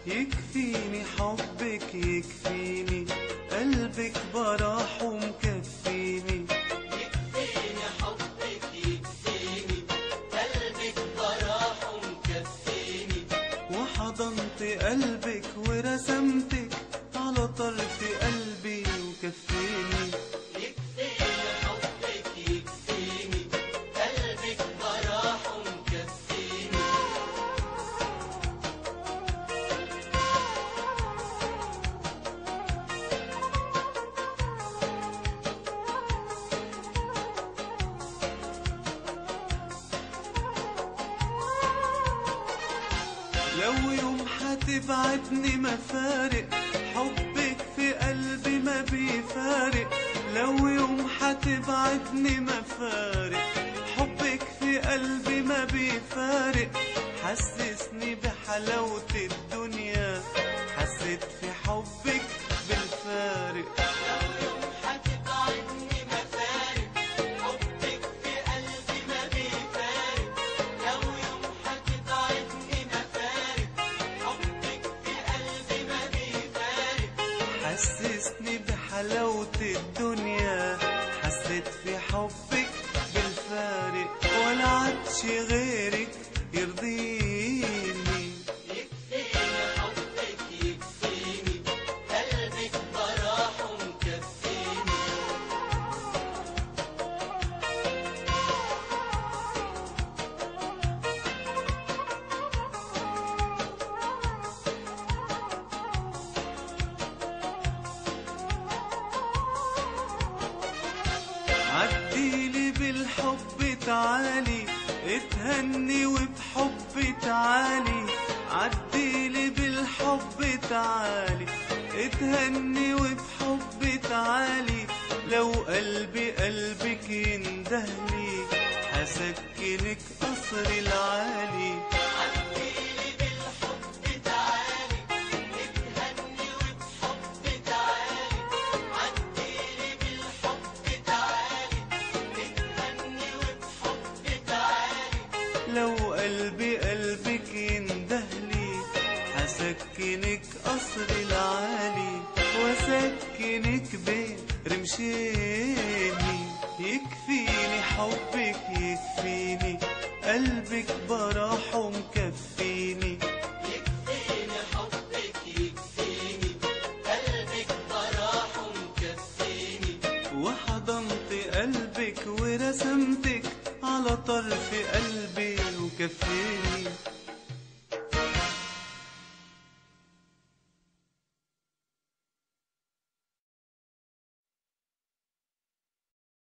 يكفيني حبك يكفيني قلبك براح ومكفيني يكفيني حبك يكفيني قلبك براح ومكفيني وحضنت قلبك ورسمتك على طرف قلبي وكفيني يكفيني حبك يكفيني قلبك براح ومكفيني لو يوم حتبعدني مفارق حبك في قلبي ما بيفارق لو يوم حتبعدني مفارق حبك في قلبي ما بيفارق حسسني بحلاوة الدنيا حسيت في حبك بالفارق لو يوم حتبعدني مفارق حبك في قلبي ما بيفارق لو يوم حتبعدني مفارق حبك في قلبي ما بيفارق حسسني بحلاوة الدنيا حسيت في حبك بالفارق ولا عدش غيرك يرضيني يكفيني حبك يكفيني قلبك براح ومكفيني عديلي بالحب تعالي اتهني وبحب تعالي عديلي بالحب تعالي اتهني وبحب تعالي لو قلبي قلبك يندهلي هسكنك قصر العالي عديلي بالحب تعالي اتهني وبحب تعالي عديلي بالحب تعالي اتهني وبحب تعالي لو قلبي قلبك يندهلي هسكنك قصر العالي واسكنك بين رمشيني يكفيني حبك يكفيني قلبك براح ومكفيني يكفيني حبك يكفيني قلبك براح ومكفيني وحضنت قلبك ورسمتك على طرف قلبي وكفيني